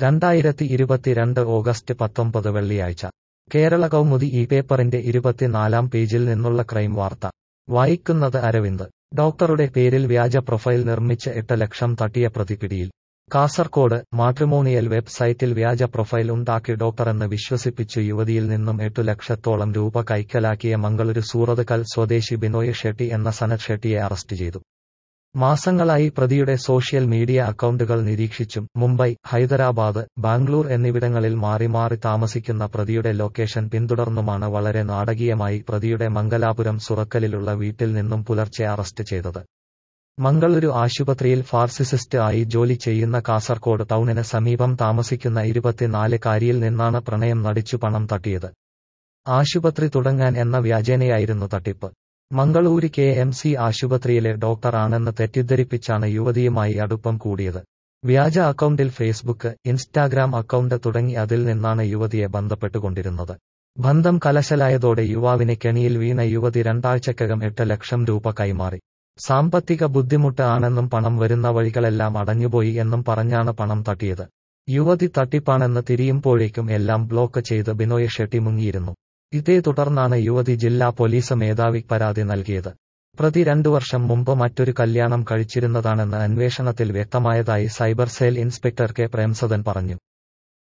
രണ്ടായിരത്തി ഇരുപത്തിരണ്ട് ഓഗസ്റ്റ് പത്തൊമ്പത് വെള്ളിയാഴ്ച കേരള കൗമുദി ഈ പേപ്പറിന്റെ ഇരുപത്തിനാലാം പേജിൽ നിന്നുള്ള ക്രൈം വാർത്ത വായിക്കുന്നത് അരവിന്ദ് ഡോക്ടറുടെ പേരിൽ വ്യാജ പ്രൊഫൈൽ നിർമ്മിച്ച് എട്ട് ലക്ഷം തട്ടിയ പ്രതി പിടിയിൽ കാസർകോട് മാട്രിമോണിയൽ വെബ്സൈറ്റിൽ വ്യാജ പ്രൊഫൈൽ ഉണ്ടാക്കി ഡോക്ടറെന്ന് വിശ്വസിപ്പിച്ചു യുവതിയിൽ നിന്നും എട്ടു ലക്ഷത്തോളം രൂപ കൈക്കലാക്കിയ മംഗളൂരു സൂറത്കൽ സ്വദേശി ബിനോയ് ഷെട്ടി എന്ന സനത് ഷെട്ടിയെ അറസ്റ്റ് ചെയ്തു മാസങ്ങളായി പ്രതിയുടെ സോഷ്യൽ മീഡിയ അക്കൗണ്ടുകൾ നിരീക്ഷിച്ചും മുംബൈ ഹൈദരാബാദ് ബാംഗ്ലൂർ എന്നിവിടങ്ങളിൽ മാറി മാറി താമസിക്കുന്ന പ്രതിയുടെ ലൊക്കേഷൻ പിന്തുടർന്നുമാണ് വളരെ നാടകീയമായി പ്രതിയുടെ മംഗലാപുരം സുറക്കലിലുള്ള വീട്ടിൽ നിന്നും പുലർച്ചെ അറസ്റ്റ് ചെയ്തത് മംഗളൂരു ആശുപത്രിയിൽ ഫാർസിസിസ്റ്റ് ആയി ജോലി ചെയ്യുന്ന കാസർകോട് ടൗണിന് സമീപം താമസിക്കുന്ന ഇരുപത്തിനാലുകാരിയിൽ നിന്നാണ് പ്രണയം നടിച്ചു പണം തട്ടിയത് ആശുപത്രി തുടങ്ങാൻ എന്ന വ്യാജേനയായിരുന്നു തട്ടിപ്പ് മംഗളൂരു കെ എം സി ആശുപത്രിയിലെ ഡോക്ടറാണെന്ന് തെറ്റിദ്ധരിപ്പിച്ചാണ് യുവതിയുമായി അടുപ്പം കൂടിയത് വ്യാജ അക്കൗണ്ടിൽ ഫേസ്ബുക്ക് ഇൻസ്റ്റാഗ്രാം അക്കൗണ്ട് തുടങ്ങി അതിൽ നിന്നാണ് യുവതിയെ ബന്ധപ്പെട്ടുകൊണ്ടിരുന്നത് ബന്ധം കലശലായതോടെ യുവാവിനെ കെണിയിൽ വീണ യുവതി രണ്ടാഴ്ചക്കകം എട്ട് ലക്ഷം രൂപ കൈമാറി സാമ്പത്തിക ബുദ്ധിമുട്ട് ആണെന്നും പണം വരുന്ന വഴികളെല്ലാം അടഞ്ഞുപോയി എന്നും പറഞ്ഞാണ് പണം തട്ടിയത് യുവതി തട്ടിപ്പാണെന്ന് തിരിയുമ്പോഴേക്കും എല്ലാം ബ്ലോക്ക് ചെയ്ത് ബിനോയ് ഷെട്ടി മുങ്ങിയിരുന്നു ഇതേ തുടർന്നാണ് യുവതി ജില്ലാ പോലീസ് മേധാവിക്ക് പരാതി നൽകിയത് പ്രതി രണ്ടു വർഷം മുമ്പ് മറ്റൊരു കല്യാണം കഴിച്ചിരുന്നതാണെന്ന് അന്വേഷണത്തിൽ വ്യക്തമായതായി cyber cell inspector K Premsadan പറഞ്ഞു